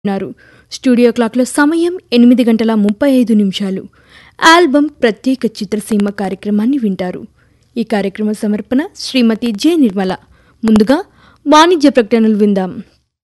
ఉన్నారు స్టూడియో క్లాక్లో సమయం ఎనిమిది గంటల ముప్పై ఐదు నిమిషాలు ఆల్బమ్ ప్రత్యేక చిత్రసీమ కార్యక్రమాన్ని వింటారు ఈ కార్యక్రమ సమర్పణ శ్రీమతి జె నిర్మల ముందుగా వాణిజ్య ప్రకటనలు విందాం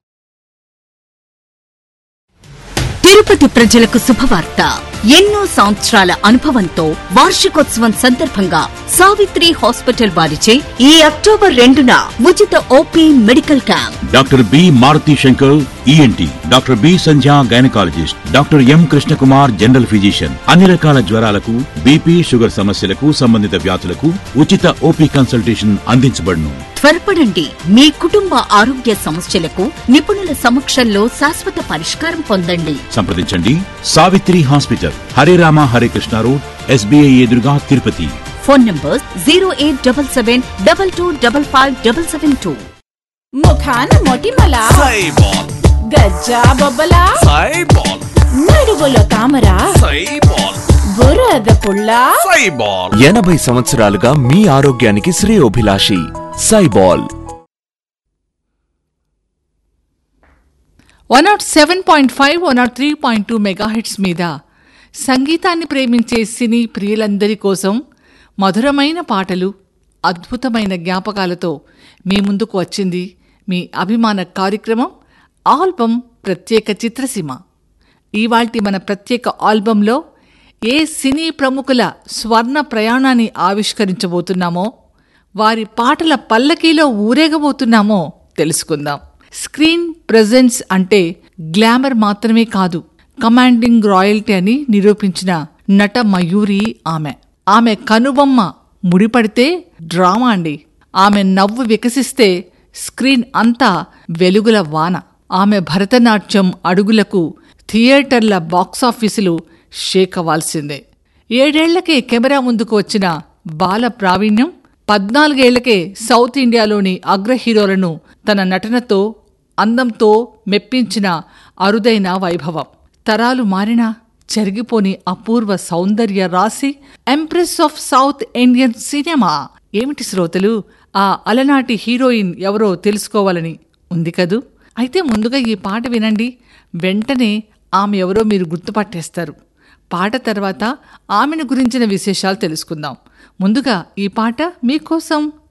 తిరుపతి ప్రజలకు శుభవార్త ఎన్నో సంవత్సరాల అనుభవంతో వార్షికోత్సవం సందర్భంగా సావిత్రి హాస్పిటల్ వారిచే ఈ అక్టోబర్ రెండున ఉచిత OP medical camp doctor B Maruti Shankar ENT doctor B Sandhya gynaecologist doctor M Krishnakumar general physician అన్ని రకాల జ్వరాలకు బీపీ షుగర్ సమస్యలకు సంబంధిత వ్యాధులకు ఉచిత ఓపీ కన్సల్టేషన్ అందించబడును త్వరపడండి మీ కుటుంబ ఆరోగ్య సమస్యలకు నిపుణుల సమక్షంలో శాశ్వత పరిష్కారం పొందండి సంప్రదించండి Savitri hospital Hare Rama Hare Krishna road SBI ఎదురుగా Tirupati phone number zero eight double seven double two double five double seven two ముఖాన మొటిమల సైబాల్ గజ్జా బొబ్బల సైబాల్ నడుగులో తామర సైబాల్ బురద పుల్ల సైబాల్ ఎనభై సంవత్సరాలుగా మీ ఆరోగ్యానికి శ్రేయోభిలాషి సైబాల్ one naught seven point five one naught three point two mega hits మీద సంగీతాన్ని ప్రేమించే సినీ ప్రియులందరి కోసం మధురమైన పాటలు అద్భుతమైన జ్ఞాపకాలతో మీ ముందుకు వచ్చింది మీ అభిమాన కార్యక్రమం ఆల్బమ్ ప్రత్యేక చిత్రసీమ ఇవాల్టి మన ప్రత్యేక ఆల్బంలో ఏ సినీ ప్రముఖుల స్వర్ణ ప్రయాణాన్ని ఆవిష్కరించబోతున్నామో వారి పాటల పల్లకీలో ఊరేగబోతున్నామో తెలుసుకుందాం స్క్రీన్ ప్రెజెన్స్ అంటే గ్లామర్ మాత్రమే కాదు కమాండింగ్ రాయల్టీ అని నిరూపించిన నట మయూరి ఆమె ఆమె కనుబొమ్మ ముడిపడితే డ్రామా అండి ఆమె నవ్వు వికసిస్తే స్క్రీన్ అంతా వెలుగుల వాన ఆమె భరతనాట్యం అడుగులకు థియేటర్ల బాక్సాఫీసులు షేకవాల్సిందే ఏడేళ్లకే కెమెరా ముందుకు వచ్చిన బాల ప్రావీణ్యం పద్నాలుగేళ్లకే సౌత్ ఇండియాలోని అగ్ర హీరోలను తన నటనతో అందంతో మెప్పించిన అరుదైన వైభవం తరాలు మారినా చెరిగిపోని అపూర్వ సౌందర్య రాశి empress of South Indian cinema ఏమిటి శ్రోతలు ఆ అలనాటి హీరోయిన్ ఎవరో తెలుసుకోవాలని ఉంది కదూ అయితే ముందుగా ఈ పాట వినండి వెంటనే ఆమె ఎవరో మీరు గుర్తుపట్టేస్తారు పాట తర్వాత ఆమెను గురించిన విశేషాలు తెలుసుకుందాం ముందుగా ఈ పాట మీకోసం